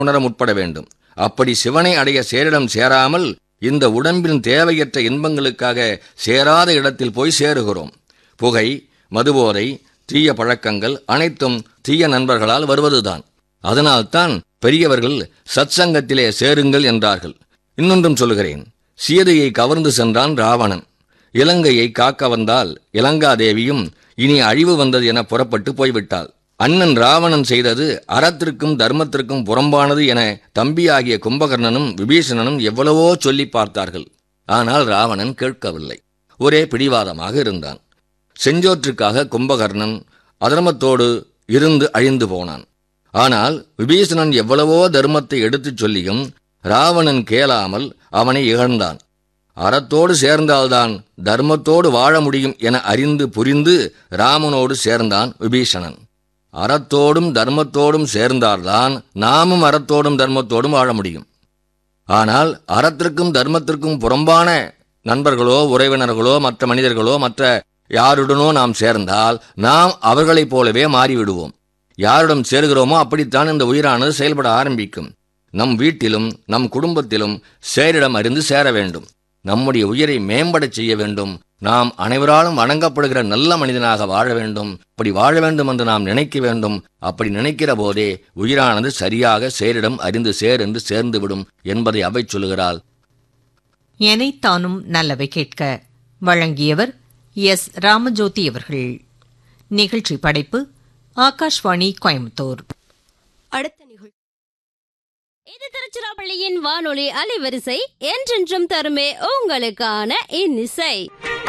உணர முற்பட வேண்டும் அப்படி சிவனை அடைய சேரிடம் சேராமல் இந்த உடம்பின் தேவையற்ற இன்பங்களுக்காக சேராத இடத்தில் போய் சேருகிறோம் புகை மதுபோதை தீய பழக்கங்கள் அனைத்தும் தீய நண்பர்களால் வருவதுதான் அதனால்தான் பெரியவர்கள் சத்சங்கத்திலே சேருங்கள் என்றார்கள் இன்னொன்றும் சொல்கிறேன் சீதையை கவர்ந்து சென்றான் ராவணன் இலங்கையை காக்க வந்தால் இலங்காதேவியும் இனி அழிவு வந்தது என புறப்பட்டு போய்விட்டாள் அண்ணன் ராவணன் செய்தது அறத்திற்கும் தர்மத்திற்கும் புறம்பானது என தம்பியாகிய கும்பகர்ணனும் விபீஷணனும் எவ்வளவோ சொல்லி பார்த்தார்கள் ஆனால் ராவணன் கேட்கவில்லை ஒரே பிடிவாதமாக இருந்தான் செஞ்சோற்றுக்காக கும்பகர்ணன் அதர்மத்தோடு இருந்து அழிந்து போனான் ஆனால் விபீஷணன் எவ்வளவோ தர்மத்தை எடுத்துச் சொல்லியும் ராவணன் கேளாமல் அவனை இகழ்ந்தான் அறத்தோடு சேர்ந்தால்தான் தர்மத்தோடு வாழ முடியும் என அறிந்து புரிந்து ராமனோடு சேர்ந்தான் விபீஷணன் அறத்தோடும் தர்மத்தோடும் சேர்ந்தால்தான் நாமும் அறத்தோடும் தர்மத்தோடும் வாழ முடியும் ஆனால் அறத்திற்கும் தர்மத்திற்கும் புறம்பான நண்பர்களோ உறவினர்களோ மற்ற மனிதர்களோ மற்ற யாருடனோ நாம் சேர்ந்தால் நாம் அவர்களைப் போலவே மாறிவிடுவோம் யாருடன் சேர்கிறோமோ அப்படித்தான் இந்த உயிரானது செயல்பட ஆரம்பிக்கும் நம் வீட்டிலும் நம் குடும்பத்திலும் சேரிடம் அறிந்து சேர வேண்டும் நம்முடைய உயிரை மேம்படச் செய்ய வேண்டும் நாம் அனைவராலும் வணங்கப்படுகிற நல்ல மனிதனாக வாழ வேண்டும் அப்படி வாழ வேண்டும் என்று நாம் நினைக்க வேண்டும் அப்படி நினைக்கிற போதே உயிரானது சரியாக சேரிடம் அறிந்து சேர் என்று சேர்ந்துவிடும் என்பதை அவை சொல்லுகிறாள் எனைத்தானும் நல்லவை கேட்க வழங்கியவர் எஸ் ராமஜோதி அவர்கள் நிகழ்ச்சி படைப்பு ஆகாஷ்வாணி கோயம்புத்தூர் அடுத்த நிகழ்ச்சி இது திருச்சிராப்பள்ளியின் வானொலி அலைவரிசை என்றென்றும் தருமே உங்களுக்கான இன்னிசை